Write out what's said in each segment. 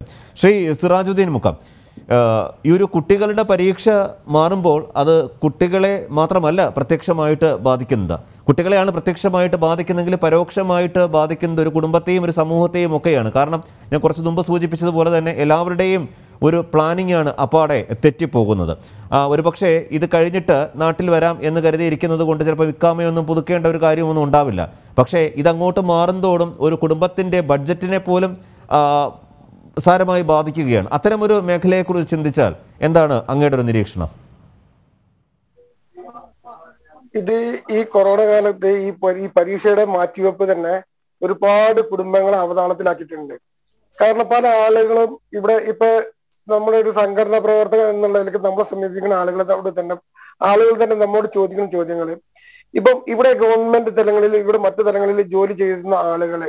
ശ്രീ സിറാജുദ്ദീൻ മുക്കം ഏഹ് ഈ ഒരു കുട്ടികളുടെ പരീക്ഷ മാറുമ്പോൾ അത് കുട്ടികളെ മാത്രമല്ല പ്രത്യക്ഷമായിട്ട് ബാധിക്കുന്നത് കുട്ടികളെയാണ് പ്രത്യക്ഷമായിട്ട് ബാധിക്കുന്നെങ്കിൽ പരോക്ഷമായിട്ട് ബാധിക്കുന്നത് ഒരു കുടുംബത്തെയും ഒരു സമൂഹത്തെയും ഒക്കെയാണ് കാരണം ഞാൻ കുറച്ച് മുമ്പ് സൂചിപ്പിച്ചതുപോലെ തന്നെ എല്ലാവരുടെയും ഒരു പ്ലാനിംഗ് ആണ് അപ്പാടെ തെറ്റിപ്പോകുന്നത് ആ, ഒരുപക്ഷേ ഇത് കഴിഞ്ഞിട്ട് നാട്ടിൽ വരാം എന്ന് കരുതിയിരിക്കുന്നത് കൊണ്ട് ചിലപ്പോൾ വിൽക്കാമയൊന്നും പുതുക്കേണ്ട ഒരു കാര്യമൊന്നും ഉണ്ടാവില്ല പക്ഷേ ഇതങ്ങോട്ട് മാറുന്തോറും ഒരു കുടുംബത്തിൻ്റെ ബഡ്ജറ്റിനെ പോലും ആ, സാരമായി ബാധിക്കുകയാണ് അത്തരമൊരു മേഖലയെക്കുറിച്ച് ചിന്തിച്ചാൽ എന്താണ് അങ്ങയുടെ ഒരു നിരീക്ഷണം ഇത് ഈ കൊറോണ കാലത്ത് ഈ പ- ഈ പരീക്ഷയുടെ മാറ്റിവെപ്പ് തന്നെ ഒരുപാട് കുടുംബങ്ങളെ അവതാളത്തിലാക്കിയിട്ടുണ്ട് കാരണം പല ആളുകളും ഇവിടെ ഇപ്പൊ നമ്മുടെ ഒരു സംഘടനാ പ്രവർത്തകൻ എന്നുള്ളതിലേക്ക് നമ്മളെ സമീപിക്കുന്ന ആളുകളെ അവിടെ തന്നെ ആളുകൾ തന്നെ നമ്മോട് ചോദിക്കുന്ന ചോദ്യങ്ങൾ ഇപ്പം ഇവിടെ ഗവൺമെന്റ് തലങ്ങളിൽ ഇവിടെ മറ്റു തലങ്ങളിൽ ജോലി ചെയ്യുന്ന ആളുകളെ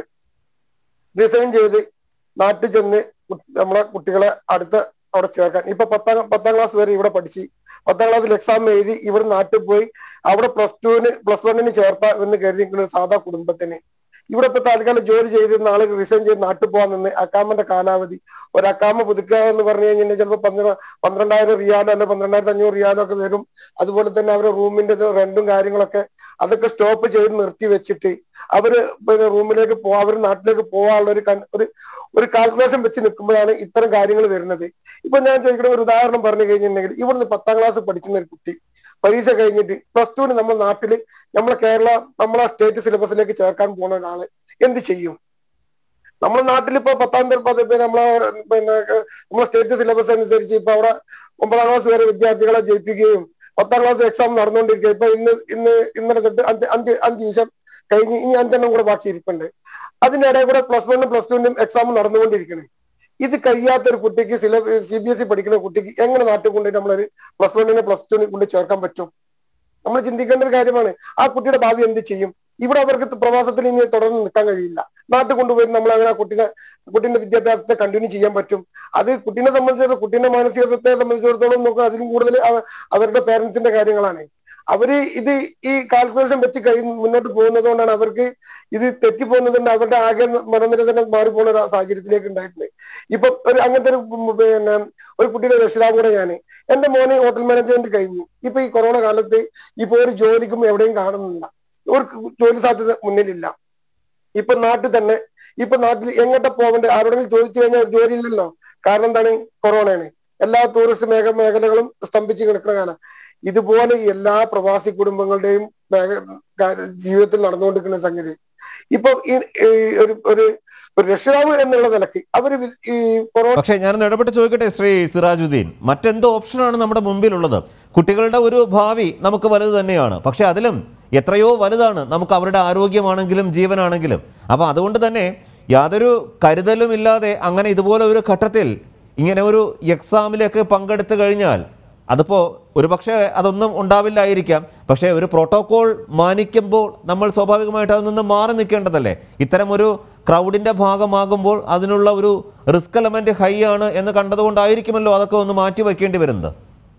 റിസൈൻ ചെയ്ത് നാട്ടിൽ ചെന്ന് കു- നമ്മളെ കുട്ടികളെ അടുത്ത അവിടെ ചേർക്കാൻ ഇപ്പൊ പത്താം പത്താം ക്ലാസ് വരെ ഇവിടെ പഠിച്ച് പത്താം ക്ലാസ്സിൽ എക്സാം എഴുതി ഇവിടെ നാട്ടിൽ പോയി അവിടെ പ്ലസ് ടുവിന് പ്ലസ് വണ്ണിന് ചേർത്താ എന്ന് കരുതി ഒരു സാധാ കുടുംബത്തിന് ഇവിടെ ഇപ്പൊ താൽക്കാലം ജോലി ചെയ്തിരുന്ന ആള് റിസൈൻ ചെയ്ത് നാട്ടിൽ പോകാൻ നിന്ന് അക്കാമന്റെ കാലാവധി ഒരു അക്കാമ പുതുക്കുക എന്ന് പറഞ്ഞു കഴിഞ്ഞാൽ ചിലപ്പോൾ പന്ത്ര പന്ത്രണ്ടായിരം റിയാലോ അല്ലെ പന്ത്രണ്ടായിരത്തി അഞ്ഞൂറ് റിയാലോ ഒക്കെ വരും അതുപോലെ തന്നെ അവരുടെ റൂമിന്റെ റെന്റും കാര്യങ്ങളൊക്കെ അതൊക്കെ സ്റ്റോപ്പ് ചെയ്ത് നിർത്തി വെച്ചിട്ട് അവര് പിന്നെ റൂമിലേക്ക് പോ അവർ നാട്ടിലേക്ക് പോകാനുള്ള ഒരു കൺ- ഒരു ഒരു കാൽക്കുലേഷൻ വെച്ച് നിൽക്കുമ്പോഴാണ് ഇത്തരം കാര്യങ്ങൾ വരുന്നത് ഇപ്പൊ ഞാൻ ചോദിക്കുന്ന ഒരു ഉദാഹരണം പറഞ്ഞു കഴിഞ്ഞിട്ടുണ്ടെങ്കിൽ ഇവിടുന്ന് പത്താം ക്ലാസ് പഠിക്കുന്ന ഒരു കുട്ടി പരീക്ഷ കഴിഞ്ഞിട്ട് പ്ലസ് ടുവിന് നമ്മൾ നാട്ടില് നമ്മളെ കേരള നമ്മളെ സ്റ്റേറ്റ് സിലബസിലേക്ക് ചേർക്കാൻ പോകുന്ന ഒരാള് എന്ത് ചെയ്യും നമ്മുടെ നാട്ടിൽ ഇപ്പൊ പത്താം തരം പതി- പിന്നെ നമ്മളെ പിന്നെ നമ്മളെ സ്റ്റേറ്റ് സിലബസ് അനുസരിച്ച് ഇപ്പൊ അവിടെ ഒമ്പതാം ക്ലാസ് വരെ വിദ്യാർത്ഥികളെ ജയിപ്പിക്കുകയും പത്താം ക്ലാസ് എക്സാം നടന്നുകൊണ്ടിരിക്കുക ഇപ്പൊ ഇന്ന് ഇന്ന് ഇന്നലെ തൊട്ട് അഞ്ച് അഞ്ച് അഞ്ച് വിഷയം കഴിഞ്ഞ് ഇനി അഞ്ചെണ്ണം കൂടെ ബാക്കി ഇരിപ്പുണ്ട് അതിന്റെ ഇടയിൽ കൂടെ പ്ലസ് വണ്ണും പ്ലസ് ടുവിനും എക്സാം നടന്നുകൊണ്ടിരിക്കണേ ഇത് കഴിയാത്ത ഒരു കുട്ടിക്ക് സില സി ബി എസ് ഇ പഠിക്കുന്ന കുട്ടിക്ക് എങ്ങനെ നാട്ടിൽ കൊണ്ട് നമ്മളൊരു പ്ലസ് വണ്ണിനെ പ്ലസ് ടുവിനെ കൊണ്ട് ചേർക്കാൻ പറ്റും നമ്മൾ ചിന്തിക്കേണ്ട ഒരു കാര്യമാണ് ആ കുട്ടിയുടെ ഭാവി എന്ത് ചെയ്യും ഇവിടെ അവർക്ക് പ്രവാസത്തിൽ ഇനി തുടർന്ന് നിൽക്കാൻ കഴിയില്ല നാട്ടിൽ കൊണ്ടുപോയി നമ്മൾ അങ്ങനെ ആ കുട്ടിനെ കുട്ടീന്റെ വിദ്യാഭ്യാസത്തെ കണ്ടിന്യൂ ചെയ്യാൻ പറ്റും അത് കുട്ടീനെ സംബന്ധിച്ചിടത്തോളം കുട്ടീന്റെ മാനസികത്തെ സംബന്ധിച്ചിടത്തോളം നോക്കുക അതിലും കൂടുതൽ അവ- അവരുടെ പേരൻസിന്റെ കാര്യങ്ങളാണ് അവര് ഇത് ഈ കാൽക്കുലേഷൻ വെച്ച് കഴി മുന്നോട്ട് പോകുന്നത് കൊണ്ടാണ് അവർക്ക് ഇത് തെറ്റിപ്പോകുന്നതുകൊണ്ട് അവരുടെ ആകെ മനോനില തന്നെ മാറിപ്പോകുന്ന ഒരു സാഹചര്യത്തിലേക്ക് ഉണ്ടായിട്ടുണ്ട് ഇപ്പൊ ഒരു അങ്ങനത്തെ ഒരു ഉം പിന്നെ ഒരു കുട്ടിയുടെ രക്ഷിതാവ് കൂടെ ഞാൻ എന്റെ മോന് ഹോട്ടൽ മാനേജ്മെന്റ് കഴിഞ്ഞു ഇപ്പൊ ഈ കൊറോണ കാലത്ത് ഇപ്പൊ ഒരു ജോലിക്കും എവിടെയും കാണുന്നില്ല ഒരു ജോലി സാധ്യത മുന്നിലില്ല ഇപ്പൊ നാട്ടിൽ തന്നെ ഇപ്പൊ നാട്ടിൽ എങ്ങോട്ട് പോകേണ്ടത് ആരോടെങ്കിലും ചോദിച്ചു കഴിഞ്ഞാൽ ഒരു ജോലി ഇല്ലല്ലോ കാരണം എന്താണ് കൊറോണയാണ് എല്ലാ ടൂറിസ്റ്റ് മേഖ മേഖലകളും സ്തംഭിച്ച് കിടക്കുന്ന കാലം ഇതുപോലെ എല്ലാ പ്രവാസി കുടുംബങ്ങളുടെയും മേഖ- കാര്യ- ജീവിതത്തിൽ നടന്നുകൊണ്ടിരിക്കുന്ന സംഗതി ഇപ്പൊ ഈ ഈ ഒരു ഒരു ഒരു രക്ഷിതാവ് എന്നുള്ള നിലയ്ക്ക് അവര് വി- ഈ കൊറോണ പക്ഷേ ഞാനൊന്ന് ഇടപെട്ട് ചോദിക്കട്ടെ ശ്രീ സിറാജുദ്ദീൻ മറ്റെന്തോ ഓപ്ഷനാണ് നമ്മുടെ മുമ്പിലുള്ളത് കുട്ടികളുടെ ഒരു ഭാവി നമുക്ക് വലുത് തന്നെയാണ് പക്ഷേ അതിലും എത്രയോ വലുതാണ് നമുക്ക് അവരുടെ ആരോഗ്യമാണെങ്കിലും ജീവനാണെങ്കിലും അപ്പോൾ അതുകൊണ്ട് തന്നെ യാതൊരു കരുതലും ഇല്ലാതെ അങ്ങനെ ഇതുപോലെ ഒരു ഘട്ടത്തിൽ ഇങ്ങനെ ഒരു എക്സാമിലൊക്കെ പങ്കെടുത്തു കഴിഞ്ഞാൽ അതിപ്പോൾ ഒരുപക്ഷെ അതൊന്നും ഉണ്ടാവില്ലായിരിക്കാം പക്ഷേ ഒരു പ്രോട്ടോകോൾ മാനിക്കുമ്പോൾ നമ്മൾ സ്വാഭാവികമായിട്ട് അതിൽ നിന്ന് മാറി നിൽക്കേണ്ടതല്ലേ ഇത്തരം ഒരു ക്രൗഡിൻ്റെ ഭാഗമാകുമ്പോൾ അതിനുള്ള ഒരു റിസ്ക് എലമെന്റ് ഹൈ ആണ് എന്ന് കണ്ടതുകൊണ്ടായിരിക്കുമല്ലോ അതൊക്കെ ഒന്ന് മാറ്റി വയ്ക്കേണ്ടി വരുന്നത്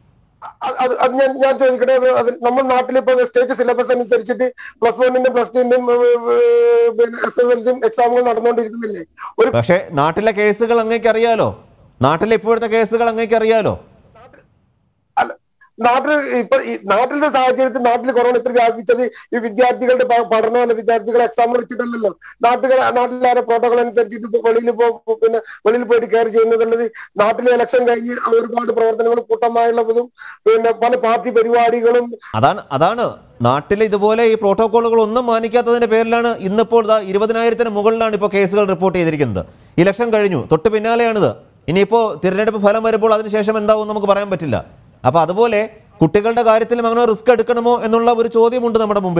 അത് അത് അത് ഞാൻ ഞാൻ ചോദിക്കട്ടെ അത് അത് നമ്മുടെ നാട്ടിലിപ്പോ സ്റ്റേറ്റ് സിലബസ് അനുസരിച്ചിട്ട് പ്ലസ് വണ്ണിന്റെയും പ്ലസ് ടുവിന്റെയും പിന്നെ എസ് എസ് എൽ സിയും എക്സാമുകൾ നടന്നുകൊണ്ടിരിക്കുന്നില്ലേ ഒരു പക്ഷേ നാട്ടിലെ കേസുകൾ അങ്ങേക്ക് അറിയാലോ നാട്ടിലെ ഇപ്പോഴത്തെ കേസുകൾ അങ്ങേക്ക് അറിയാലോ അല്ല നാട്ടിൽ ഇപ്പൊ ഈ നാട്ടിലെ സാഹചര്യത്തിൽ നാട്ടിൽ കൊറോണ ഇത്ര വ്യാപിച്ചത് ഈ വിദ്യാർത്ഥികളുടെ പ- പഠനം അല്ല വിദ്യാർത്ഥികളെ എക്സാം വെച്ചിട്ടല്ലല്ലോ നാട്ടുകൾ നാട്ടിലാരെ പ്രോട്ടോകോൾ അനുസരിച്ചിട്ട് ഇപ്പൊ വെളിയിൽ പോ പിന്നെ വെളിയിൽ പോയിട്ട് കയറി ചെയ്യുന്നതുള്ളത് നാട്ടിലെ ഇലക്ഷൻ കഴിഞ്ഞ് ഒരുപാട് പ്രവർത്തനങ്ങൾ കൂട്ടമായുള്ളതും പിന്നെ പല പാർട്ടി പരിപാടികളും അതാണ് അതാണ് നാട്ടിൽ ഇതുപോലെ ഈ പ്രോട്ടോക്കോളുകൾ ഒന്നും മാനിക്കാത്തതിന്റെ പേരിലാണ് ഇന്നിപ്പോൾ ഇതാ ഇരുപതിനായിരത്തിന് മുകളിലാണ് ഇപ്പോൾ കേസുകൾ റിപ്പോർട്ട് ചെയ്തിരിക്കുന്നത് ഇലക്ഷൻ കഴിഞ്ഞു തൊട്ട് പിന്നാലെയാണിത് ഇനിയിപ്പോൾ തിരഞ്ഞെടുപ്പ് ഫലം വരുമ്പോൾ അതിനുശേഷം എന്താവും നമുക്ക് പറയാൻ പറ്റില്ല അപ്പോൾ അതുപോലെ കുട്ടികളുടെ കാര്യത്തിലും അങ്ങനെ റിസ്ക് എടുക്കണമോ എന്നുള്ള ഒരു ചോദ്യമുണ്ട് നമ്മുടെ മുമ്പിൽ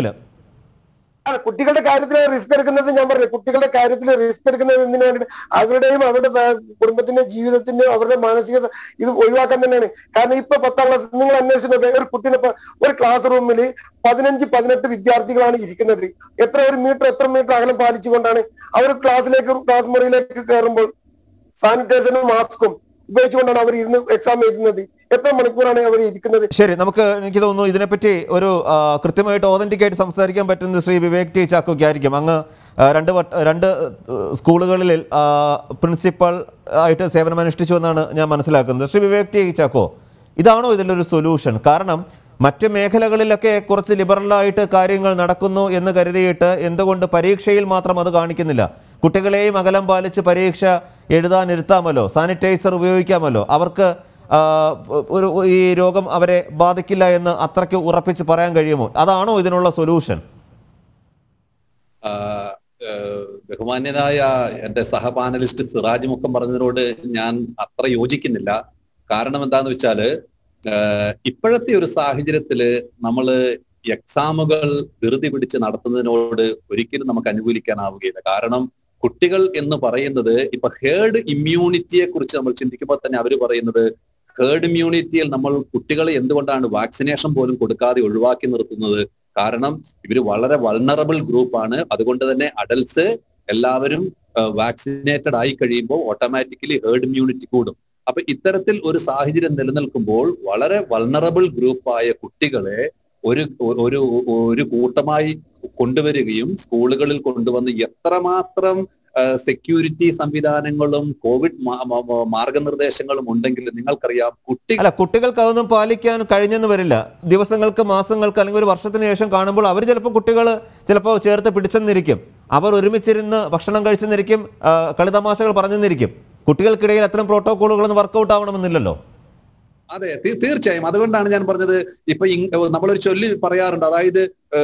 അല്ല കുട്ടികളുടെ കാര്യത്തിൽ റിസ്ക് എടുക്കുന്നത് ഞാൻ പറഞ്ഞു കുട്ടികളുടെ കാര്യത്തിൽ റിസ്ക് എടുക്കുന്നത് എന്തിനു വേണ്ടിയിട്ട് അവരുടെയും അവരുടെ ഫാ- കുടുംബത്തിന്റെ ജീവിതത്തിന്റെയും അവരുടെ മാനസിക ഇത് ഒഴിവാക്കാൻ തന്നെയാണ് കാരണം ഇപ്പൊ പത്താം ക്ലാസ് നിങ്ങൾ അന്വേഷിച്ച് നോക്കുക ഒരു കുട്ടീനെ ഇപ്പൊ ഒരു ക്ലാസ് റൂമിൽ പതിനഞ്ച് പതിനെട്ട് വിദ്യാർത്ഥികളാണ് ഇരിക്കുന്നത് എത്ര ഒരു മീറ്റർ എത്ര മീറ്റർ അകലം പാലിച്ചുകൊണ്ടാണ് അവർ ക്ലാസ്സിലേക്ക് ക്ലാസ് മുറിയിലേക്ക് കയറുമ്പോൾ സാനിറ്റൈസറും മാസ്കും ഉപയോഗിച്ചുകൊണ്ടാണ് അവർ ഇരുന്ന് എക്സാം എഴുതുന്നത് എത്ര മണിക്കൂറാണ് അവർ ഇരിക്കുന്നത് ശരി നമുക്ക് എനിക്ക് തോന്നുന്നു ഇതിനെപ്പറ്റി ഒരു ആ, കൃത്യമായിട്ട് ഓതന്റിക് ആയിട്ട് സംസാരിക്കാൻ പറ്റുന്ന ശ്രീ വിവേക് ടി ചാക്കോയ്ക്ക് ആയിരിക്കും അങ്ങ് ആ, രണ്ട് വട്ട രണ്ട് ഏഹ്, സ്കൂളുകളിൽ ആ, പ്രിൻസിപ്പൽ ആയിട്ട് സേവനമനുഷ്ഠിച്ചു എന്നാണ് ഞാൻ മനസ്സിലാക്കുന്നത് ശ്രീ വിവേക് ടി ചാക്കോ ഇതാണോ ഇതിലൊരു സൊല്യൂഷൻ കാരണം മറ്റ് മേഖലകളിലൊക്കെ കുറച്ച് ലിബറലായിട്ട് കാര്യങ്ങൾ നടക്കുന്നു എന്ന് കരുതിയിട്ട് എന്തുകൊണ്ട് പരീക്ഷയിൽ മാത്രം അത് കാണിക്കുന്നില്ല കുട്ടികളെയും അകലം പാലിച്ച് പരീക്ഷ എഴുതാനിരുത്താമല്ലോ സാനിറ്റൈസർ ഉപയോഗിക്കാമല്ലോ അവർക്ക് ആ, ഒരു ഈ രോഗം അവരെ ബാധിക്കില്ല എന്ന് അത്രയ്ക്ക് ഉറപ്പിച്ച് പറയാൻ കഴിയുമോ അതാണോ ഇതിനുള്ള സൊല്യൂഷൻ ആ, ഏഹ്, ബഹുമാന്യനായ എന്റെ സഹപാനലിസ്റ്റ് സിറാജ് മുക്കം പറഞ്ഞതിനോട് ഞാൻ അത്ര യോജിക്കുന്നില്ല കാരണം എന്താന്ന് വെച്ചാല് ഏഹ്, ഇപ്പോഴത്തെ ഒരു സാഹചര്യത്തില് നമ്മള് എക്സാമുകൾ ധൃതി പിടിച്ച് നടത്തുന്നതിനോട് ഒരിക്കലും നമുക്ക് അനുകൂലിക്കാനാവുകയില്ല കാരണം കുട്ടികൾ എന്ന് പറയുന്നത് ഇപ്പൊ ഹേർഡ് ഇമ്മ്യൂണിറ്റിയെ കുറിച്ച് നമ്മൾ ചിന്തിക്കുമ്പോൾ തന്നെ അവർ പറയുന്നത് ഹേർഡ് ഇമ്മ്യൂണിറ്റിയിൽ നമ്മൾ കുട്ടികളെ എന്തുകൊണ്ടാണ് വാക്സിനേഷൻ പോലും കൊടുക്കാതെ ഒഴിവാക്കി നിർത്തുന്നത് കാരണം ഇവര് വളരെ വൾണറബിൾ ഗ്രൂപ്പാണ് അതുകൊണ്ട് തന്നെ അഡൽട്സ് എല്ലാവരും വാക്സിനേറ്റഡ് ആയി കഴിയുമ്പോൾ ഓട്ടോമാറ്റിക്കലി ഹേർഡ് ഇമ്മ്യൂണിറ്റി കൂടും അപ്പൊ ഇത്തരത്തിൽ ഒരു സാഹചര്യം നിലനിൽക്കുമ്പോൾ വളരെ വൾണറബിൾ ഗ്രൂപ്പായ കുട്ടികളെ ഒരു ഒരു ഒരു കൂട്ടമായി കൊണ്ടുവരികയും സ്കൂളുകളിൽ കൊണ്ടുവന്ന് എത്രമാത്രം സെക്യൂരിറ്റി സംവിധാനങ്ങളും കോവിഡ് മാ- മാ- മാർഗനിർദ്ദേശങ്ങളും ഉണ്ടെങ്കിൽ നിങ്ങൾക്കറിയാം കുട്ടി അല്ല കുട്ടികൾക്ക് അതൊന്നും പാലിക്കാൻ കഴിഞ്ഞെന്ന് വരില്ല ദിവസങ്ങൾക്ക് മാസങ്ങൾക്ക് അല്ലെങ്കിൽ ഒരു വർഷത്തിന് ശേഷം കാണുമ്പോൾ അവർ ചിലപ്പോൾ കുട്ടികൾ ചിലപ്പോൾ ചേർത്ത് പിടിച്ചെന്നിരിക്കും അവർ ഒരുമിച്ചിരുന്ന് ഭക്ഷണം കഴിച്ചെന്നിരിക്കും ആ, കളിതമാശകൾ പറഞ്ഞെന്നിരിക്കും കുട്ടികൾക്കിടയിൽ അത്തരം പ്രോട്ടോക്കോളുകളൊന്നും വർക്കൗട്ട് ആവണമെന്നില്ലല്ലോ അതെ തീ- തീർച്ചയായും അതുകൊണ്ടാണ് ഞാൻ പറഞ്ഞത് ഇപ്പൊ ഇങ്- നമ്മളൊരു ചൊല്ലി പറയാറുണ്ട് അതായത്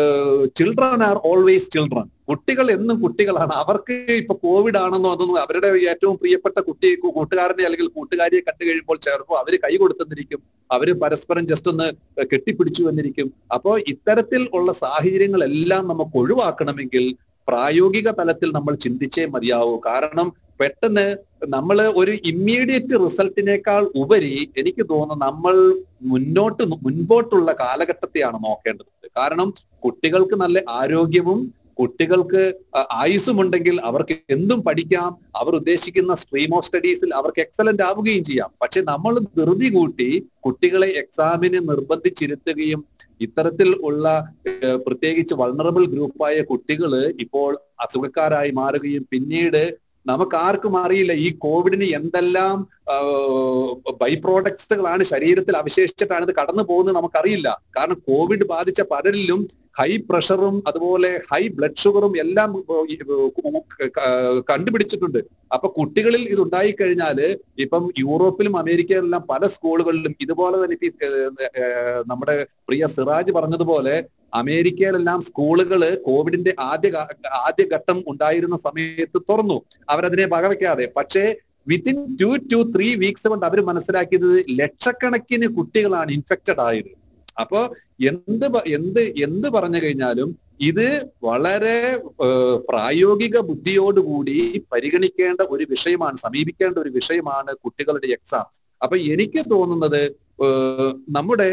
ചിൽഡ്രൻ ആർ ഓൾവേസ് ചിൽഡ്രൻ കുട്ടികൾ എന്നും കുട്ടികളാണ് അവർക്ക് ഇപ്പൊ കോവിഡ് ആണെന്നോ അതൊന്നും അവരുടെ ഏറ്റവും പ്രിയപ്പെട്ട കുട്ടി കൂട്ടുകാരനെ അല്ലെങ്കിൽ കൂട്ടുകാരിയെ കണ്ടു കഴിയുമ്പോൾ ചേർപ്പോൾ അവര് കൈ കൊടുത്തെന്നിരിക്കും അവര് പരസ്പരം ജസ്റ്റ് ഒന്ന് കെട്ടിപ്പിടിച്ചു എന്നിരിക്കും അപ്പോ ഇത്തരത്തിൽ ഉള്ള സാഹചര്യങ്ങളെല്ലാം നമുക്ക് ഒഴിവാക്കണമെങ്കിൽ പ്രായോഗിക തലത്തിൽ നമ്മൾ ചിന്തിച്ചേ മതിയാവൂ കാരണം പെട്ടെന്ന് നമ്മൾ ഒരു ഇമ്മീഡിയറ്റ് റിസൾട്ടിനേക്കാൾ ഉപരി എനിക്ക് തോന്നുന്നു നമ്മൾ മുന്നോട്ട് ന- മുൻപോട്ടുള്ള കാലഘട്ടത്തെയാണ് നോക്കേണ്ടത് കാരണം കുട്ടികൾക്ക് നല്ല ആരോഗ്യവും കുട്ടികൾക്ക് അ- ആയുസ്സുമുണ്ടെങ്കിൽ അവർക്ക് എന്തും പഠിക്കാം അവർ ഉദ്ദേശിക്കുന്ന സ്ട്രീം ഓഫ് സ്റ്റഡീസിൽ അവർക്ക് എക്സലന്റ് ആവുകയും ചെയ്യാം പക്ഷെ നമ്മൾ ധൃതി കൂട്ടി കുട്ടികളെ എക്സാമിന് നിർബന്ധിച്ചിരുത്തുകയും ഇത്തരത്തിൽ ഉള്ള ഏഹ്, പ്രത്യേകിച്ച് വൾണറബിൾ ഗ്രൂപ്പായ കുട്ടികൾ ഇപ്പോൾ അസുഖക്കാരായി മാറുകയും പിന്നീട് നമുക്ക് ആർക്കും അറിയില്ല ഈ കോവിഡിന് എന്തെല്ലാം ബൈ പ്രോഡക്ട്സുകളാണ് ശരീരത്തിൽ അവശേഷിച്ചിട്ടാണ് ഇത് കടന്നു പോകുന്നത് നമുക്കറിയില്ല കാരണം കോവിഡ് ബാധിച്ച പലരിലും ഹൈ പ്രഷറും അതുപോലെ ഹൈ ബ്ലഡ് ഷുഗറും എല്ലാം ഏഹ്, ഈ, ഏഹ്, ക- കണ്ടുപിടിച്ചിട്ടുണ്ട് അപ്പൊ കുട്ടികളിൽ ഇത് ഉണ്ടായിക്കഴിഞ്ഞാല് ഇപ്പം യൂറോപ്പിലും അമേരിക്കയിലെല്ലാം പല സ്കൂളുകളിലും ഇതുപോലെ തന്നെ ഇപ്പൊ ഈ, ഏഹ്, ഏഹ്, നമ്മുടെ പ്രിയ സിറാജ് പറഞ്ഞതുപോലെ അമേരിക്കയിലെല്ലാം സ്കൂളുകള് കോവിഡിന്റെ ആദ്യ കാ- ആദ്യ ഘട്ടം ഉണ്ടായിരുന്ന സമയത്ത് തുറന്നു അവരതിനെ വകവെക്കാതെ പക്ഷേ within two two three weeks കൊണ്ട് അവർ മനസ്സിലാക്കിയത് ലക്ഷക്കണക്കിന് കുട്ടികളാണ് ഇൻഫെക്റ്റഡ് ആയത് അപ്പോ എന്ത് പ- എന്ത് എന്ത് പറഞ്ഞു കഴിഞ്ഞാലും ഇത് വളരെ ഏഹ്, പ്രായോഗിക ബുദ്ധിയോടുകൂടി പരിഗണിക്കേണ്ട ഒരു വിഷയമാണ് സമീപിക്കേണ്ട ഒരു വിഷയമാണ് കുട്ടികളുടെ എക്സാം അപ്പൊ എനിക്ക് തോന്നുന്നത് ഏഹ്, നമ്മുടെ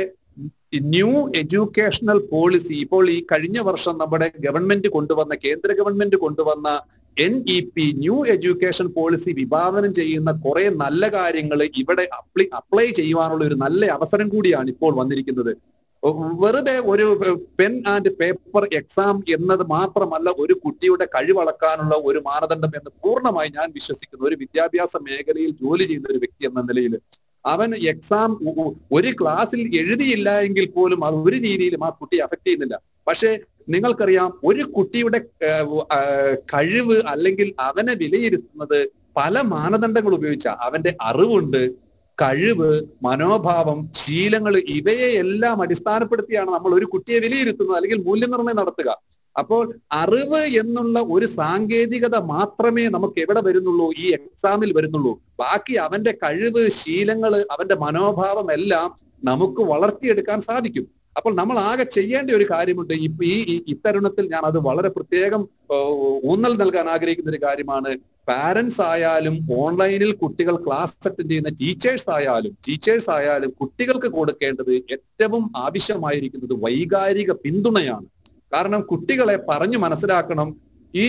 ന്യൂ എഡ്യൂക്കേഷണൽ പോളിസി ഇപ്പോൾ ഈ കഴിഞ്ഞ വർഷം നമ്മുടെ ഗവൺമെന്റ് കൊണ്ടുവന്ന കേന്ദ്ര ഗവൺമെന്റ് കൊണ്ടുവന്ന N E P new education policy വിഭാവനം ചെയ്യുന്ന കുറെ നല്ല കാര്യങ്ങൾ ഇവിടെ അപ്ലൈ അപ്ലൈ ചെയ്യുവാനുള്ള ഒരു നല്ല അവസരം കൂടിയാണ് ഇപ്പോൾ വന്നിരിക്കുന്നത് വെറുതെ ഒരു പെൻ ആൻഡ് പേപ്പർ എക്സാം എന്നത് മാത്രമല്ല ഒരു കുട്ടിയുടെ കഴിവളക്കാനുള്ള ഒരു മാനദണ്ഡം എന്ന് പൂർണ്ണമായി ഞാൻ വിശ്വസിക്കുന്നു ഒരു വിദ്യാഭ്യാസ മേഖലയിൽ ജോലി ചെയ്യുന്ന ഒരു വ്യക്തി എന്ന നിലയിൽ അവൻ എക്സാം ഒരു ക്ലാസ്സിൽ എഴുതിയില്ല എങ്കിൽ പോലും അത് ഒരു രീതിയിലും ആ കുട്ടിയെ അഫക്ട് ചെയ്യുന്നില്ല പക്ഷേ നിങ്ങൾക്കറിയാം ഒരു കുട്ടിയുടെ ഏഹ്, ആഹ്, കഴിവ് അല്ലെങ്കിൽ അവനെ വിലയിരുത്തുന്നത് പല മാനദണ്ഡങ്ങൾ ഉപയോഗിച്ച അവന്റെ അറിവുണ്ട് കഴിവ് മനോഭാവം ശീലങ്ങൾ ഇവയെ എല്ലാം അടിസ്ഥാനപ്പെടുത്തിയാണ് നമ്മൾ ഒരു കുട്ടിയെ വിലയിരുത്തുന്നത് അല്ലെങ്കിൽ മൂല്യനിർണ്ണയം നടത്തുക അപ്പോൾ അറിവ് എന്നുള്ള ഒരു സാങ്കേതികത മാത്രമേ നമുക്ക് എവിടെ വരുന്നുള്ളൂ ഈ എക്സാമിൽ വരുന്നുള്ളൂ ബാക്കി അവന്റെ കഴിവ് ശീലങ്ങൾ അവന്റെ മനോഭാവം എല്ലാം നമുക്ക് വളർത്തിയെടുക്കാൻ സാധിക്കും അപ്പോൾ നമ്മൾ ആകെ ചെയ്യേണ്ട ഒരു കാര്യമുണ്ട് ഇപ്പൊ ഈ ഈ- ഇത്തരുണത്തിൽ ഞാൻ അത് വളരെ പ്രത്യേകം ഏഹ്, ഊന്നൽ നൽകാൻ ആഗ്രഹിക്കുന്ന ഒരു കാര്യമാണ് പാരന്റ്സ് ആയാലും ഓൺലൈനിൽ കുട്ടികൾ ക്ലാസ് അറ്റൻഡ് ചെയ്യുന്ന ടീച്ചേഴ്സ് ആയാലും ടീച്ചേഴ്സ് ആയാലും കുട്ടികൾക്ക് കൊടുക്കേണ്ടത് ഏറ്റവും ആവശ്യമായിരിക്കുന്നത് വൈകാരിക പിന്തുണയാണ് കാരണം കുട്ടികളെ പറഞ്ഞു മനസ്സിലാക്കണം ഈ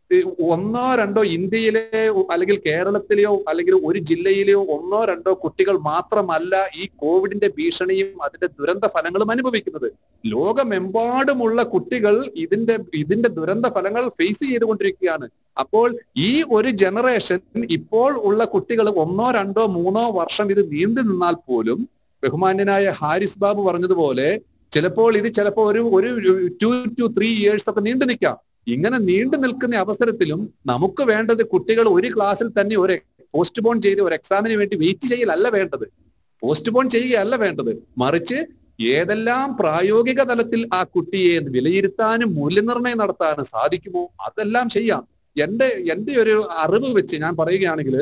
ഈ ഒന്നോ രണ്ടോ ഇന്ത്യയിലെ അല്ലെങ്കിൽ കേരളത്തിലെയോ അല്ലെങ്കിൽ ഒരു ജില്ലയിലെയോ ഒന്നോ രണ്ടോ കുട്ടികൾ മാത്രമല്ല ഈ കോവിഡിന്റെ ഭീഷണിയും അതിന്റെ ദുരന്ത ഫലങ്ങളും അനുഭവിക്കുന്നത് ലോകമെമ്പാടുമുള്ള കുട്ടികൾ ഇതിന്റെ ഇതിന്റെ ദുരന്ത ഫലങ്ങൾ ഫേസ് ചെയ്തുകൊണ്ടിരിക്കുകയാണ് അപ്പോൾ ഈ ഒരു ജനറേഷൻ ഇപ്പോൾ ഉള്ള കുട്ടികൾ ഒന്നോ രണ്ടോ മൂന്നോ വർഷം ഇത് നീണ്ടു നിന്നാൽ പോലും ബഹുമാന്യനായ ഹാരിസ് ബാബു പറഞ്ഞതുപോലെ ചിലപ്പോൾ ഇത് ചിലപ്പോൾ ഒരു ഒരു ടു ടു ത്രീ ഇയേഴ്സ് ഒക്കെ നീണ്ടു നിൽക്കാം ഇങ്ങനെ നീണ്ടു നിൽക്കുന്ന അവസരത്തിലും നമുക്ക് വേണ്ടത് കുട്ടികൾ ഒരു ക്ലാസ്സിൽ തന്നെ ഒരു പോസ്റ്റ്പോൺ ചെയ്ത് ഒരു എക്സാമിന് വേണ്ടി വെയിറ്റ് ചെയ്യലല്ല വേണ്ടത് പോസ്റ്റ്പോൺ ചെയ്യുകയല്ല വേണ്ടത് മറിച്ച് ഏതെല്ലാം പ്രായോഗിക തലത്തിൽ ആ കുട്ടിയെ വിലയിരുത്താനും മൂല്യനിർണ്ണയം നടത്താനും സാധിക്കുമോ അതെല്ലാം ചെയ്യാം എന്റെ എന്റെ ഒരു അറിവ് വെച്ച് ഞാൻ പറയുകയാണെങ്കിൽ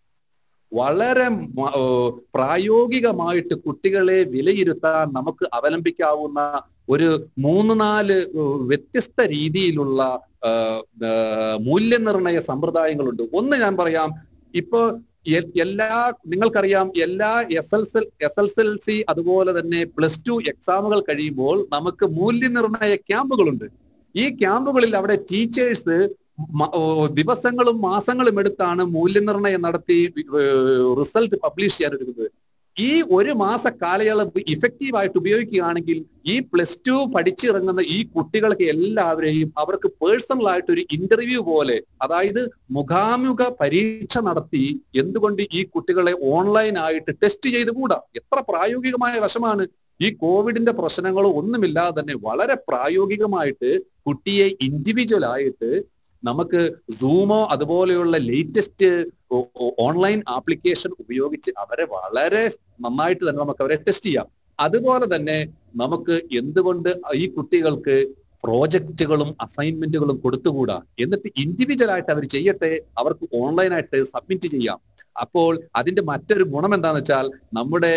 വളരെ മ- ഏർ പ്രായോഗികമായിട്ട് കുട്ടികളെ വിലയിരുത്താൻ നമുക്ക് അവലംബിക്കാവുന്ന ഒരു മൂന്ന് നാല് ഏർ വ്യത്യസ്ത രീതിയിലുള്ള ഏർ, ഏർ, മൂല്യനിർണയ സമ്പ്രദായങ്ങളുണ്ട് ഒന്ന് ഞാൻ പറയാം ഇപ്പോ എ- എല്ലാ നിങ്ങൾക്കറിയാം എല്ലാ S L S L L C അതുപോലെ തന്നെ പ്ലസ് ടു എക്സാമുകൾ കഴിയുമ്പോൾ നമുക്ക് മൂല്യനിർണയ ക്യാമ്പുകളുണ്ട് ഈ ക്യാമ്പുകളിൽ അവിടെ ടീച്ചേഴ്സ് മ- ഓ, ദിവസങ്ങളും മാസങ്ങളും എടുത്താണ് മൂല്യനിർണ്ണയം നടത്തി റിസൾട്ട് പബ്ലിഷ് ചെയ്യാനൊരുങ്ങുന്നത് ഈ ഒരു മാസ കാലയളവ് ഇഫക്റ്റീവ് ആയിട്ട് ഉപയോഗിക്കുകയാണെങ്കിൽ ഈ പ്ലസ് ടു പഠിച്ചിറങ്ങുന്ന ഈ കുട്ടികൾക്ക് എല്ലാവരെയും അവർക്ക് പേഴ്സണൽ ആയിട്ട് ഒരു ഇന്റർവ്യൂ പോലെ അതായത് മുഖാമുഖ പരീക്ഷ നടത്തി എന്തുകൊണ്ട് ഈ കുട്ടികളെ ഓൺലൈൻ ആയിട്ട് ടെസ്റ്റ് ചെയ്തുകൂടാ എത്ര പ്രായോഗികമായ വശമാണ് ഈ കോവിഡിന്റെ പ്രശ്നങ്ങളോ ഒന്നുമില്ലാതെ തന്നെ വളരെ പ്രായോഗികമായിട്ട് കുട്ടിയെ ഇൻഡിവിജ്വൽ ആയിട്ട് നമുക്ക് സൂമോ അതുപോലെയുള്ള ലേറ്റസ്റ്റ് ഓൺലൈൻ ആപ്ലിക്കേഷൻ ഉപയോഗിച്ച് അവരെ വളരെ നന്നായിട്ട് തന്നെ നമുക്ക് അവരെ ടെസ്റ്റ് ചെയ്യാം അതുപോലെ തന്നെ നമുക്ക് എന്തുകൊണ്ട് ഈ കുട്ടികൾക്ക് പ്രോജക്റ്റുകളും അസൈൻമെന്റുകളും കൊടുത്തുകൂടാ എന്നിട്ട് ഇൻഡിവിജ്വൽ ആയിട്ട് അവർ ചെയ്യട്ടെ അവർക്ക് ഓൺലൈനായിട്ട് സബ്മിറ്റ് ചെയ്യാം അപ്പോൾ അതിന്റെ മറ്റൊരു ഗുണം എന്താന്ന് വെച്ചാൽ നമ്മുടെ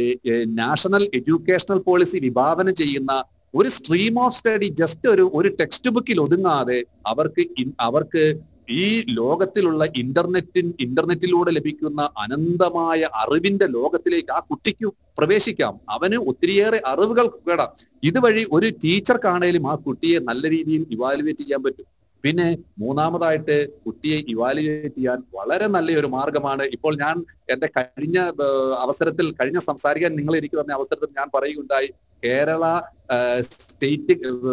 നാഷണൽ എഡ്യൂക്കേഷണൽ പോളിസി വിഭാവനം ചെയ്യുന്ന ഒരു സ്ട്രീം ഓഫ് സ്റ്റഡി ജസ്റ്റ് ഒരു ഒരു ടെക്സ്റ്റ് ബുക്കിൽ ഒതുങ്ങാതെ അവർക്ക് ഇൻ- അവർക്ക് ഈ ലോകത്തിലുള്ള ഇന്റർനെറ്റിൻ ഇന്റർനെറ്റിലൂടെ ലഭിക്കുന്ന അനന്തമായ അറിവിന്റെ ലോകത്തിലേക്ക് ആ കുട്ടിക്ക് പ്രവേശിക്കാം അവന് ഒത്തിരിയേറെ അറിവുകൾ കേടാം ഇതുവഴി ഒരു ടീച്ചർക്കാണേലും ആ കുട്ടിയെ നല്ല രീതിയിൽ ഇവാലുവേറ്റ് ചെയ്യാൻ പറ്റും പിന്നെ മൂന്നാമതായിട്ട് കുട്ടിയെ ഇവാലുവേറ്റ് ചെയ്യാൻ വളരെ നല്ലൊരു മാർഗമാണ് ഇപ്പോൾ ഞാൻ എന്റെ കഴിഞ്ഞ ഏർ, അവസരത്തിൽ കഴിഞ്ഞ സംസാരിക്കാൻ നിങ്ങൾ എനിക്ക് തന്ന അവസരത്തിൽ ഞാൻ പറയുകയുണ്ടായി കേരള ഏർ, സ്റ്റേറ്റ്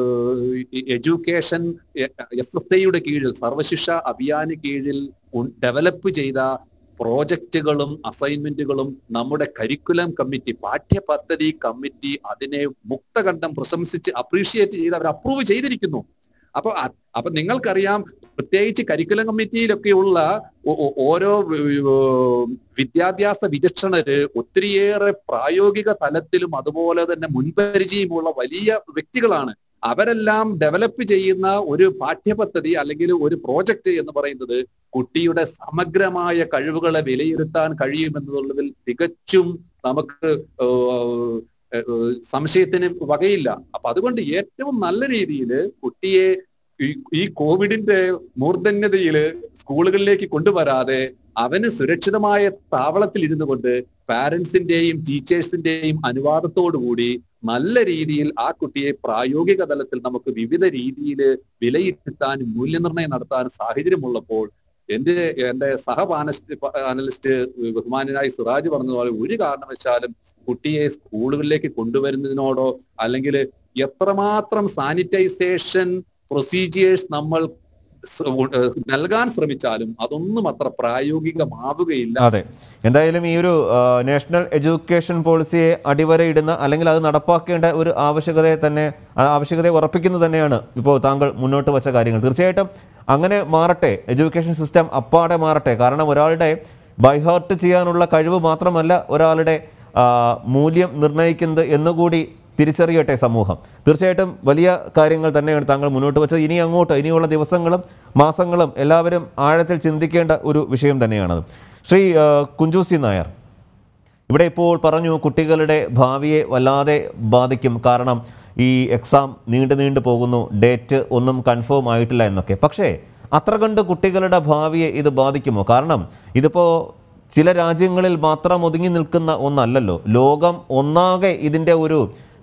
ഏർ, എഡ്യൂക്കേഷൻ എസ് എസ് ഐയുടെ കീഴിൽ സർവശിക്ഷ അഭിയാന് കീഴിൽ ഉൺ- ഡെവലപ്പ് ചെയ്ത പ്രോജക്റ്റുകളും അസൈൻമെന്റുകളും നമ്മുടെ കരിക്കുലം കമ്മിറ്റി പാഠ്യപദ്ധതി കമ്മിറ്റി അതിനെ മുക്തകണ്ഠം പ്രശംസിച്ച് അപ്രീഷിയേറ്റ് ചെയ്ത് അവർ അപ്രൂവ് ചെയ്തിരിക്കുന്നു അപ്പൊ അ- അപ്പൊ നിങ്ങൾക്കറിയാം പ്രത്യേകിച്ച് കരിക്കുലം കമ്മിറ്റിയിലൊക്കെയുള്ള ഓ- ഓ- ഓരോ വി- വി- വിദ്യാഭ്യാസ വിചക്ഷണര് ഒത്തിരിയേറെ പ്രായോഗിക തലത്തിലും അതുപോലെ തന്നെ മുൻപരിചയമുള്ള വലിയ വ്യക്തികളാണ് അവരെല്ലാം ഡെവലപ്പ് ചെയ്യുന്ന ഒരു പാഠ്യപദ്ധതി അല്ലെങ്കിൽ ഒരു പ്രോജക്റ്റ് എന്ന് പറയുന്നത് കുട്ടിയുടെ സമഗ്രമായ കഴിവുകളെ വിലയിരുത്താൻ കഴിയുമെന്നുള്ളതിൽ തികച്ചും നമുക്ക് ഏഹ്, ഏഹ്, സംശയത്തിന് വകയില്ല അപ്പൊ അതുകൊണ്ട് ഏറ്റവും നല്ല രീതിയിൽ കുട്ടിയെ ഈ ഈ കോവിഡിന്റെ മൂർധന്യതയിൽ സ്കൂളുകളിലേക്ക് കൊണ്ടുവരാതെ അവന് സുരക്ഷിതമായ താവളത്തിൽ ഇരുന്നു കൊണ്ട് പാരന്റ്സിന്റെയും ടീച്ചേഴ്സിന്റെയും അനുവാദത്തോടുകൂടി നല്ല രീതിയിൽ ആ കുട്ടിയെ പ്രായോഗിക തലത്തിൽ നമുക്ക് വിവിധ രീതിയിൽ വിലയിരുത്താനും മൂല്യനിർണ്ണയം നടത്താനും സാഹചര്യമുള്ളപ്പോൾ എന്റെ എന്റെ സഹപാനലിസ്റ്റ് അനലിസ്റ്റ് ബഹുമാനായി സിറാജ് പറഞ്ഞതുപോലെ ഒരു കാരണവശാലും കുട്ടിയെ സ്കൂളുകളിലേക്ക് കൊണ്ടുവരുന്നതിനോടോ അല്ലെങ്കിൽ എത്രമാത്രം സാനിറ്റൈസേഷൻ പ്രൊസീജിയേഴ്സ് നമ്മൾ സ- ഏഹ് നൽകാൻ ശ്രമിച്ചാലും അതൊന്നും അത്ര പ്രായോഗികമാവുകയില്ല അതെ എന്തായാലും ഈ ഒരു ആ, നാഷണൽ എഡ്യൂക്കേഷൻ പോളിസിയെ അടിവരയിടുന്ന അല്ലെങ്കിൽ അത് നടപ്പാക്കേണ്ട ഒരു ആവശ്യകതയെ തന്നെ ആ ആവശ്യകതയെ ഉറപ്പിക്കുന്നത് തന്നെയാണ് ഇപ്പോൾ താങ്കൾ മുന്നോട്ട് വച്ച കാര്യങ്ങൾ തീർച്ചയായിട്ടും അങ്ങനെ മാറട്ടെ എഡ്യൂക്കേഷൻ സിസ്റ്റം അപ്പാടെ മാറട്ടെ കാരണം ഒരാളുടെ ബൈഹാർട്ട് ചെയ്യാനുള്ള കഴിവ് മാത്രമല്ല ഒരാളുടെ ആ, മൂല്യം നിർണ്ണയിക്കുന്നത് എന്നുകൂടി തിരിച്ചറിയട്ടെ സമൂഹം തീർച്ചയായിട്ടും വലിയ കാര്യങ്ങൾ തന്നെയാണ് താങ്കൾ മുന്നോട്ട് വെച്ചത് ഇനി അങ്ങോട്ട് ഇനിയുള്ള ദിവസങ്ങളും മാസങ്ങളും എല്ലാവരും ആഴത്തിൽ ചിന്തിക്കേണ്ട ഒരു വിഷയം തന്നെയാണത് ശ്രീ ആ, കുഞ്ചൂസി നായർ ഇവിടെ ഇപ്പോൾ പറഞ്ഞു കുട്ടികളുടെ ഭാവിയെ വല്ലാതെ ബാധിക്കും കാരണം ഈ എക്സാം നീണ്ടു നീണ്ടു പോകുന്നു ഡേറ്റ് ഒന്നും കൺഫേം ആയിട്ടില്ല എന്നൊക്കെ പക്ഷേ അത്ര കണ്ട് കുട്ടികളുടെ ഭാവിയെ ഇത് ബാധിക്കുമോ കാരണം ഇതിപ്പോൾ ചില രാജ്യങ്ങളിൽ മാത്രം ഒതുങ്ങി നിൽക്കുന്ന ഒന്നല്ലല്ലോ ലോകം ഒന്നാകെ ഇതിൻ്റെ ഒരു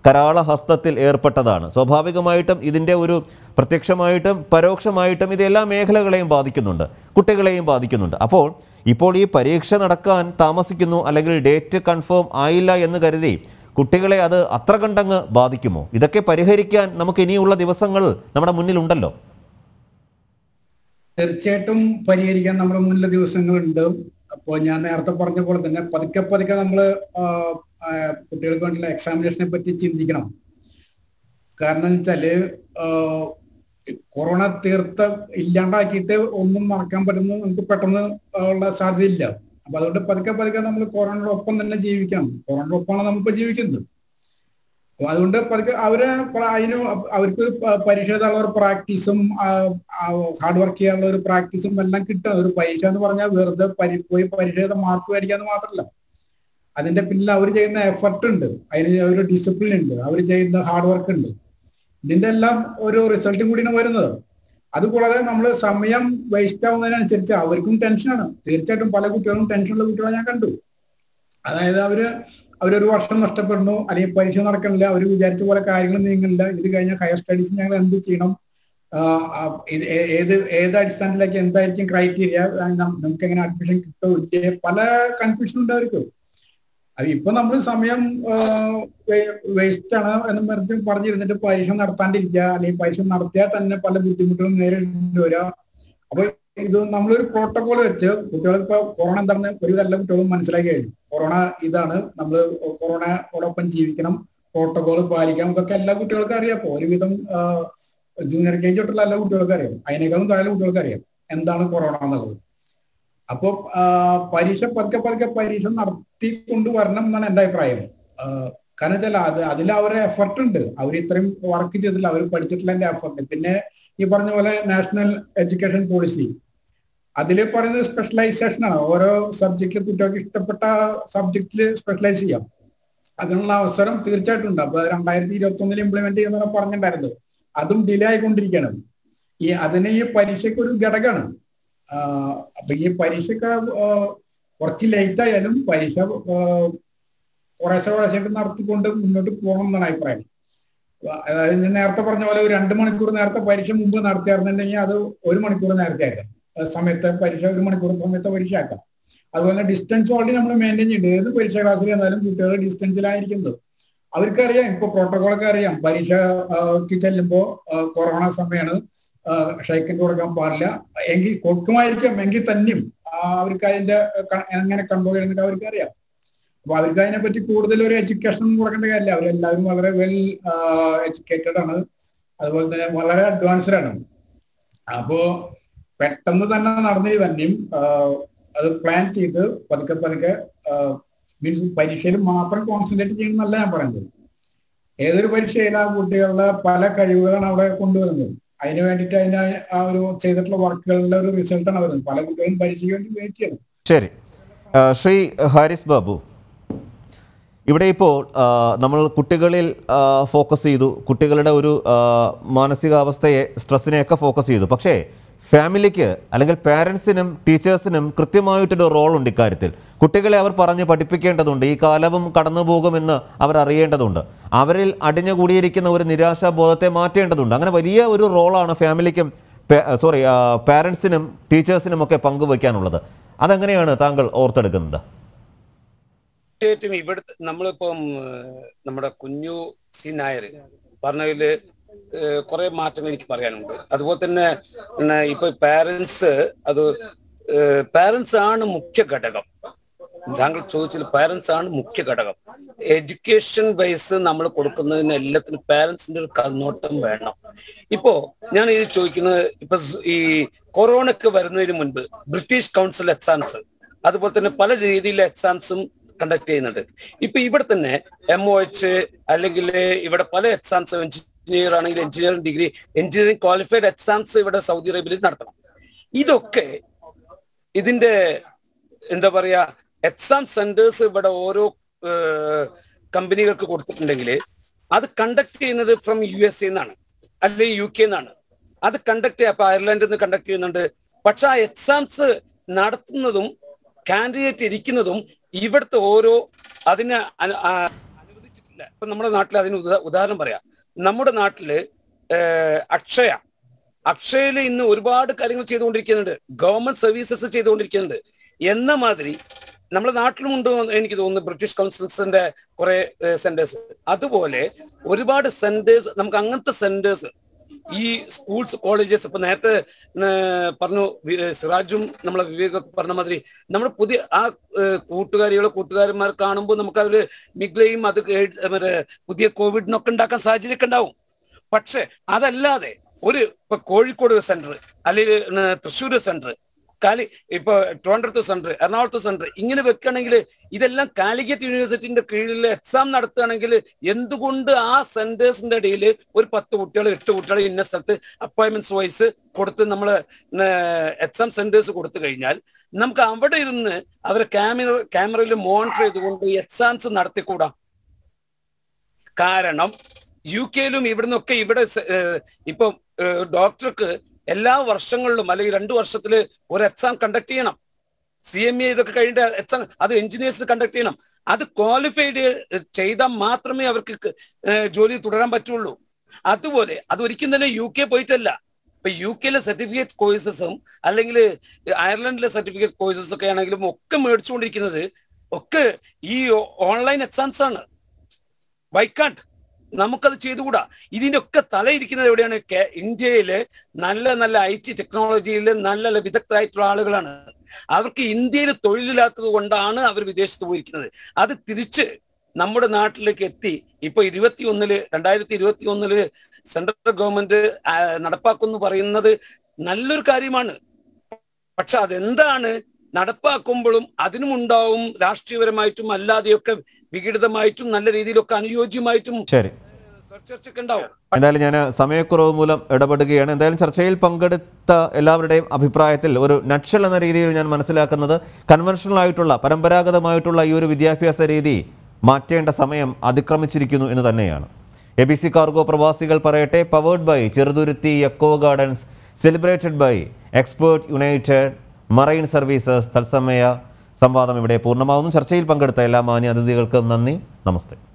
കരാളഹസ്തത്തിൽ ഏർപ്പെട്ടതാണ് സ്വാഭാവികമായിട്ടും ഇതിൻ്റെ ഒരു പ്രത്യക്ഷമായിട്ടും പരോക്ഷമായിട്ടും ഇത് എല്ലാ മേഖലകളെയും ബാധിക്കുന്നുണ്ട് കുട്ടികളെയും ബാധിക്കുന്നുണ്ട് അപ്പോൾ ഇപ്പോൾ ഈ പരീക്ഷ നടക്കാൻ താമസിക്കുന്നു അല്ലെങ്കിൽ ഡേറ്റ് കൺഫേം ആയില്ല എന്ന് കരുതി കുട്ടികളെ അത് അത്ര കണ്ടങ്ങ് ബാധിക്കുമോ ഇതൊക്കെ പരിഹരിക്കാൻ നമുക്ക് ഇനിയുള്ള ദിവസങ്ങൾ നമ്മുടെ മുന്നിലുണ്ടല്ലോ തീർച്ചയായിട്ടും പരിഹരിക്കാൻ നമ്മുടെ മുന്നിലെ ദിവസങ്ങളുണ്ട് അപ്പോൾ ഞാൻ നേരത്തെ പറഞ്ഞ പോലെ തന്നെ പതുക്കെ പതുക്കെ നമ്മൾ കുട്ടികൾക്ക് വേണ്ടിയുള്ള എക്സാമിനേഷനെ പറ്റി ചിന്തിക്കണം കാരണം എന്ന് വെച്ചാല് ആഹ്, കൊറോണ തീർത്ത ഇല്ലാണ്ടാക്കിയിട്ട് ഒന്നും മറക്കാൻ പറ്റുന്ന നമുക്ക് പെട്ടെന്ന് ഉള്ള സാധ്യതയില്ല അപ്പൊ അതുകൊണ്ട് പതുക്കെ പതുക്കെ നമ്മൾ കൊറോണയോടൊപ്പം തന്നെ ജീവിക്കണം കൊറോണയുടെ ഒപ്പമാണ് നമ്മളിപ്പോ ജീവിക്കുന്നത് അപ്പൊ അതുകൊണ്ട് പതുക്കെ അവര് പ്ര- അതിന് അവർക്ക് ഒരു പ- പരീക്ഷ എഴുതാനുള്ള ഒരു പ്രാക്ടീസും ഹാർഡ് വർക്ക് ചെയ്യാനുള്ള ഒരു പ്രാക്ടീസും എല്ലാം കിട്ടും ഒരു പരീക്ഷ എന്ന് പറഞ്ഞാൽ വെറുതെ പരി പോയി പരീക്ഷ എഴുതാൻ മാർക്ക് മേടിക്കാന്ന് മാത്രമല്ല അതിന്റെ പിന്നിൽ അവർ ചെയ്യുന്ന എഫർട്ട് ഉണ്ട് അതിന് ഒരു ഡിസിപ്ലിൻ ഉണ്ട് അവർ ചെയ്യുന്ന ഹാർഡ് വർക്ക് ഉണ്ട് ഇതിന്റെ എല്ലാം ഒരു റിസൾട്ടും കൂടിയാണ് വരുന്നത് അതുകൂടാതെ നമ്മൾ സമയം വേസ്റ്റ് ആവുന്നതിനനുസരിച്ച് അവർക്കും ടെൻഷനാണ് തീർച്ചയായിട്ടും പല കുട്ടികളും ടെൻഷനുള്ള കുട്ടികളെ ഞാൻ കണ്ടു അതായത് അവര് അവരൊരു വർഷം നഷ്ടപ്പെടുന്നു അല്ലെങ്കിൽ പരീക്ഷ നടക്കണില്ല അവർ വിചാരിച്ച പോലെ കാര്യങ്ങൾ നീങ്ങുന്നില്ല ഇത് കഴിഞ്ഞാൽ ഹയർ സ്റ്റഡീസ് ഞങ്ങൾ എന്ത് ചെയ്യണം ആഹ് ആഹ് ഇത് ഏ- ഏത് ഏത് അടിസ്ഥാനത്തിലേക്ക് എന്തായിരിക്കും ക്രൈറ്റീരിയ നമുക്ക് എങ്ങനെ അഡ്മിഷൻ കിട്ടോ ഇല്ലേ പല കൺഫ്യൂഷൻ ഉണ്ട് അവർക്ക് അത് ഇപ്പൊ നമ്മൾ സമയം വേസ്റ്റ് ആണ് എന്ന് പറഞ്ഞ് പറഞ്ഞിരുന്നിട്ട് പരീക്ഷ നടത്താണ്ടിരിക്കുക അല്ലെങ്കിൽ പരീക്ഷ നടത്തിയാൽ തന്നെ പല ബുദ്ധിമുട്ടുകളും നേരിടേണ്ടി വരിക അപ്പൊ ഇത് നമ്മളൊരു പ്രോട്ടോകോൾ വെച്ച് കുട്ടികൾക്ക് ഇപ്പൊ കൊറോണ എന്താണെന്ന് ഒരുവിധ എല്ലാ കുട്ടികളും മനസ്സിലാക്കി കഴിഞ്ഞു കൊറോണ ഇതാണ് നമ്മൾ കൊറോണയോടൊപ്പം ജീവിക്കണം പ്രോട്ടോകോൾ പാലിക്കണം ഇതൊക്കെ എല്ലാ കുട്ടികൾക്കും അറിയാം ഇപ്പൊ ഒരുവിധം ജൂനിയർ കെ ജി തൊട്ടുള്ള എല്ലാ കുട്ടികൾക്കും അറിയാം അതിനേക്കാളും താഴെ കുട്ടികൾക്ക് അറിയാം എന്താണ് കൊറോണ എന്നുള്ളത് അപ്പൊ പരീക്ഷ പതുക്കെ പതുക്കെ പരീക്ഷ നടത്തി കൊണ്ടുവരണം എന്നാണ് എന്റെ അഭിപ്രായം ആ, കാരണം വെച്ചാൽ അത് അതിൽ അവരുടെ എഫർട്ട് ഉണ്ട് അവർ ഇത്രയും വർക്ക് ചെയ്തില്ല അവർ പഠിച്ചിട്ടുള്ള എഫർട്ട് പിന്നെ ഈ പറഞ്ഞ പോലെ നാഷണൽ എഡ്യൂക്കേഷൻ പോളിസി അതിൽ പറയുന്നത് സ്പെഷ്യലൈസേഷൻ ആണ് ഓരോ സബ്ജക്റ്റിൽ കുട്ടികൾക്ക് ഇഷ്ടപ്പെട്ട സബ്ജക്റ്റിൽ സ്പെഷ്യലൈസ് ചെയ്യാം അതിനുള്ള അവസരം തീർച്ചയായിട്ടും ഉണ്ട് അപ്പൊ രണ്ടായിരത്തി ഇരുപത്തി ഒന്നിൽ ഇംപ്ലിമെന്റ് ചെയ്യുന്ന പറഞ്ഞിട്ടുണ്ടായിരുന്നു അതും ഡിലേ ആയിക്കൊണ്ടിരിക്കുകയാണ് ഈ അതിന് ഈ പരീക്ഷയ്ക്ക് ഒരു ഘടകമാണ് ആഹ് അപ്പൊ ഈ പരീക്ഷയ്ക്ക് ആഹ് കുറച്ച് ലേറ്റ് ആയാലും പരീക്ഷ ആഹ് കുറേശ്ശെ കുറേശ്ശായിട്ട് നടത്തിക്കൊണ്ട് മുന്നോട്ട് പോകണം എന്നാണ് അഭിപ്രായം അതായത് ഞാൻ നേരത്തെ പറഞ്ഞ പോലെ ഒരു രണ്ട് മണിക്കൂർ നേരത്തെ പരീക്ഷ മുമ്പ് നടത്തിയായിരുന്നുണ്ടെങ്കിൽ അത് ഒരു മണിക്കൂർ നേരത്തെ ആക്കാം ആ സമയത്ത് പരീക്ഷ ഒരു മണിക്കൂർ സമയത്ത് പരീക്ഷ ആക്കാം അതുപോലെ ഡിസ്റ്റൻസ് ഓൾറെഡി നമ്മൾ മെയിൻറ്റെയിൻ ചെയ്യുന്നുണ്ട് ഏത് പരീക്ഷ ക്ലാസ്സിൽ എന്നാലും കുട്ടികൾ ഡിസ്റ്റൻസിലായിരിക്കുന്നത് അവർക്കറിയാം ഇപ്പൊ പ്രോട്ടോകോളൊക്കെ അറിയാം പരീക്ഷയ്ക്ക് ചെല്ലുമ്പോൾ കൊറോണ സമയമാണ് ഷൈക്കിന് കൊടുക്കാൻ പാടില്ല എങ്കിൽ കൊടുക്കുമായിരിക്കും എങ്കിൽ തന്നെയും ആ, അവർക്ക് അതിന്റെ ക- എങ്ങനെ കൺട്രോൾ ചെയ്യുന്നൊക്കെ അവർക്ക് അറിയാം അപ്പൊ അവർക്ക് അതിനെ പറ്റി കൂടുതൽ ഒരു എഡ്യൂക്കേഷൻ കൊടുക്കേണ്ട കാര്യമില്ല അവരെല്ലാവരും വളരെ വെൽ എഡ്യൂക്കേറ്റഡ് ആണ് അതുപോലെ തന്നെ വളരെ അഡ്വാൻസ്ഡ് ആണ് അപ്പോ പെട്ടെന്ന് തന്നെ നടന്നത് തന്നെയും ആ, അത് പ്ലാൻ ചെയ്ത് പതുക്കെ പതുക്കെ മീൻസ് പരീക്ഷയിൽ മാത്രം കോൺസെൻട്രേറ്റ് ചെയ്യുന്നല്ല ഞാൻ പറയുന്നത് ഏതൊരു പരീക്ഷയിൽ ആ കുട്ടികളുടെ പല കഴിവുകളാണ് അവിടെ കൊണ്ടുവരുന്നത് അതിന് വേണ്ടിയിട്ട് അതിന്റെ ആ ഒരു ചെയ്തിട്ടുള്ള വർക്കുകളുടെ ഒരു റിസൾട്ടാണ് വരുന്നത് പല കുട്ടികളും പരീക്ഷയ്ക്ക് വേണ്ടി വെയിറ്റ് ചെയ്യണം ശരി ആ, ശ്രീ ഹാരിസ് ബാബു ഇവിടെ ഇപ്പോൾ ആ, നമ്മൾ കുട്ടികളിൽ ആ, ഫോക്കസ് ചെയ്തു കുട്ടികളുടെ ഒരു ആ, മാനസികാവസ്ഥയെ സ്ട്രെസ്സിനെയൊക്കെ ഫോക്കസ് ചെയ്തു പക്ഷേ ഫാമിലിക്ക് അല്ലെങ്കിൽ പാരൻസിനും ടീച്ചേഴ്സിനും കൃത്യമായിട്ടൊരു റോളുണ്ട് ഇക്കാര്യത്തിൽ കുട്ടികളെ അവർ പറഞ്ഞ് പഠിപ്പിക്കേണ്ടതുണ്ട് ഈ കാലവും കടന്നു പോകുമെന്ന് അവർ അറിയേണ്ടതുണ്ട് അവരിൽ അടിഞ്ഞുകൂടിയിരിക്കുന്ന ഒരു നിരാശാബോധത്തെ മാറ്റേണ്ടതുണ്ട് അങ്ങനെ വലിയ ഒരു റോളാണ് ഫാമിലിക്കും സോറി പാരൻസിനും ടീച്ചേഴ്സിനും ഒക്കെ പങ്കുവയ്ക്കാനുള്ളത് അതെങ്ങനെയാണ് താങ്കൾ ഓർത്തെടുക്കുന്നത് തീർച്ചയായിട്ടും ഇവിടുത്തെ നമ്മളിപ്പം ഏഹ്, നമ്മുടെ കുഞ്ഞു സി നായർ പറഞ്ഞതില് കുറെ മാറ്റങ്ങൾ എനിക്ക് പറയാനുണ്ട് അതുപോലെ തന്നെ പിന്നെ ഇപ്പൊ പാരന്റ്സ് അത് പാരന്റ്സ് ആണ് മുഖ്യ ഘടകം താങ്കൾ ചോദിച്ചത് പാരന്റ്സ് ആണ് മുഖ്യ ഘടകം എഡ്യൂക്കേഷൻ ബേസ് നമ്മൾ കൊടുക്കുന്നതിന് എല്ലാത്തിനും പാരന്റ്സിന്റെ ഒരു കണ്ണോട്ടം വേണം ഇപ്പോ ഞാൻ ഇത് ചോദിക്കുന്നത് ഇപ്പൊ സ് ഈ കൊറോണക്ക് വരുന്നതിന് മുൻപ് ബ്രിട്ടീഷ് കൗൺസിൽ എക്സാംസ് അതുപോലെ തന്നെ പല രീതിയിലെ എക്സാംസും കണ്ടക്ട് ചെയ്യുന്നുണ്ട് ഇപ്പൊ ഇവിടെ തന്നെ എം ഒ എച്ച് അല്ലെങ്കിൽ ഇവിടെ പല എക്സാംസ് എഞ്ചിനീയർ ആണെങ്കിൽ engineering degree engineering qualified exams ഇവിടെ സൗദി അറേബ്യയിൽ നടത്തണം ഇതൊക്കെ ഇതിന്റെ എന്താ പറയാ എക്സാം സെന്റേഴ്സ് ഇവിടെ ഓരോ കമ്പനികൾക്ക് കൊടുത്തിട്ടുണ്ടെങ്കിൽ അത് കണ്ടക്ട് ചെയ്യുന്നത് ഫ്രം യു എസ് എന്നാണ് അല്ലെങ്കിൽ യു കെ എന്നാണ് അത് കണ്ടക്ട് ചെയ്യാം അപ്പൊ അയർലൻഡിൽ നിന്ന് കണ്ടക്ട് ചെയ്യുന്നുണ്ട് പക്ഷെ ആ എക്സാംസ് നടത്തുന്നതും കാൻഡിഡേറ്റ് ഇരിക്കുന്നതും ഇവിടുത്തെ ഓരോ അതിന് അനു- ആ- അനുവദിച്ചിട്ടില്ല നാട്ടില് ഇപ്പൊ നമ്മുടെ നാട്ടിൽ അതിന് ഉദാ- ഉദാഹരണം പറയാം നമ്മുടെ നാട്ടില് ഏഹ്, അക്ഷയ അക്ഷയയിൽ ഇന്ന് ഒരുപാട് കാര്യങ്ങൾ ചെയ്തുകൊണ്ടിരിക്കുന്നുണ്ട് ഗവൺമെന്റ് സർവീസസ് ചെയ്തുകൊണ്ടിരിക്കുന്നുണ്ട് എന്ന മാതിരി നമ്മുടെ നാട്ടിലുമുണ്ട് എന്ന് എനിക്ക് തോന്നുന്നു ബ്രിട്ടീഷ് കൗൺസിൽസിന്റെ കുറെ സെന്റേഴ്സ് അതുപോലെ ഒരുപാട് സെന്റേഴ്സ് നമുക്ക് അങ്ങനത്തെ സെന്റേഴ്സ് ഈ സ്കൂൾസ് കോളേജസ് ഇപ്പൊ നേരത്തെ ഏർ പറഞ്ഞു വി- സിറാജും നമ്മളെ വിവേക് പറഞ്ഞ മാതിരി നമ്മൾ പുതിയ ആ ഏർ കൂട്ടുകാരികളോ കൂട്ടുകാരന്മാർ കാണുമ്പോൾ നമുക്ക് അതിൽ മിഗ്ലയും അത് ഏഡ് മറ്റേ പുതിയ കോവിഡിനൊക്കെ ഉണ്ടാക്കാൻ സാഹചര്യമൊക്കെ ഉണ്ടാവും പക്ഷെ അതല്ലാതെ ഒരു ഇപ്പൊ കോഴിക്കോട് സെന്റർ അല്ലെങ്കിൽ തൃശ്ശൂർ സെന്റർ കാലി ഇപ്പൊ ട്രിവാൻഡ്രത്ത് സെന്റർ എറണാകുളത്ത് സെന്റർ ഇങ്ങനെ വെക്കുകയാണെങ്കിൽ ഇതെല്ലാം കാലിക്കറ്റ് യൂണിവേഴ്സിറ്റിന്റെ കീഴിൽ എക്സാം നടത്തുകയാണെങ്കിൽ എന്തുകൊണ്ട് ആ സെന്റേഴ്സിന്റെ ഇടയിൽ ഒരു പത്ത് കുട്ടികൾ എട്ട് കുട്ടികൾ ഇന്ന സ്ഥലത്ത് അപ്പോയിന്റ്മെന്റ്സ് വൈസ് കൊടുത്ത് നമ്മൾ എക്സാം സെന്റേഴ്സ് കൊടുത്തു കഴിഞ്ഞാൽ നമുക്ക് അവിടെ ഇരുന്ന് അവരെ ക്യാമറ ക്യാമറയിൽ മോണിറ്റർ ചെയ്തുകൊണ്ട് എക്സാംസ് നടത്തിക്കൂടാ കാരണം യു കെയിലും ഇവിടുന്നൊക്കെ ഇവിടെ സ- ഏഹ് ഇപ്പം ഏഹ് ഡോക്ടർക്ക് എല്ലാ വർഷങ്ങളിലും അല്ലെങ്കിൽ രണ്ടു വർഷത്തിൽ ഒരു എക്സാം കണ്ടക്ട് ചെയ്യണം സി എം എ ഇതൊക്കെ കഴിഞ്ഞിട്ട് എക്സാം അത് എഞ്ചിനീയേഴ്സ് കണ്ടക്ട് ചെയ്യണം അത് ക്വാളിഫൈഡ് ചെയ്താൽ മാത്രമേ അവർക്ക് ക- ഏഹ് ജോലി തുടരാൻ പറ്റുള്ളൂ അതുപോലെ അത് ഒരിക്കലും തന്നെ യു കെ പോയിട്ടല്ല ഇപ്പൊ യു കെയിലെ സർട്ടിഫിക്കറ്റ് കോഴ്സസും അല്ലെങ്കിൽ അയർലൻഡിലെ സർട്ടിഫിക്കറ്റ് കോഴ്സസ് ഒക്കെ ആണെങ്കിലും ഒക്കെ മേടിച്ചുകൊണ്ടിരിക്കുന്നത് ഒക്കെ ഈ ഓൺലൈൻ എക്സാംസ് ആണ് വൈക്കാട്ട് നമുക്കത് ചെയ്തുകൂടാ ഇതിന്റെ ഒക്കെ തലയിരിക്കുന്നത് എവിടെയാണ് കേ- ഇന്ത്യയിലെ നല്ല നല്ല ഐ ടി ടെക്നോളജിയിൽ നല്ല നല്ല വിദഗ്ധരായിട്ടുള്ള ആളുകളാണ് അവർക്ക് ഇന്ത്യയിൽ തൊഴിലില്ലാത്തത് കൊണ്ടാണ് അവർ വിദേശത്ത് പോയിരിക്കുന്നത് അത് തിരിച്ച് നമ്മുടെ നാട്ടിലേക്ക് എത്തി ഇപ്പൊ ഇരുപത്തി ഒന്നില് രണ്ടായിരത്തി ഇരുപത്തി ഒന്നില് സെൻട്രൽ ഗവൺമെന്റ് ആ, നടപ്പാക്കുന്നു പറയുന്നത് നല്ലൊരു കാര്യമാണ് പക്ഷെ അതെന്താണ് നടപ്പാക്കുമ്പോഴും അതിനുമുണ്ടാവും രാഷ്ട്രീയപരമായിട്ടും അല്ലാതെയൊക്കെ വിഘടിതമായിട്ടും നല്ല രീതിയിലൊക്കെ അനുയോജ്യമായിട്ടും ശരി ചർച്ചയൊക്കെ ഉണ്ടാവും എന്തായാലും ഞാൻ സമയക്കുറവ് മൂലം ഇടപെടുകയാണ് എന്തായാലും ചർച്ചയിൽ പങ്കെടുത്ത എല്ലാവരുടെയും അഭിപ്രായത്തിൽ ഒരു നക്ഷൽ എന്ന രീതിയിൽ ഞാൻ മനസ്സിലാക്കുന്നത് കൺവെൻഷണൽ ആയിട്ടുള്ള പരമ്പരാഗതമായിട്ടുള്ള ഈ ഒരു വിദ്യാഭ്യാസ രീതി മാറ്റേണ്ട സമയം അതിക്രമിച്ചിരിക്കുന്നു എന്ന് തന്നെയാണ് എ ബി സി കാർഗോ പ്രവാസികൾ പറയട്ടെ powered by Cheruthuruthy eco gardens celebrated by expert united marine services തത്സമയ സംവാദം ഇവിടെ പൂർണ്ണമാവുന്നു ചർച്ചയിൽ പങ്കെടുത്ത എല്ലാ മാന്യ അതിഥികൾക്കും നന്ദി നമസ്തേ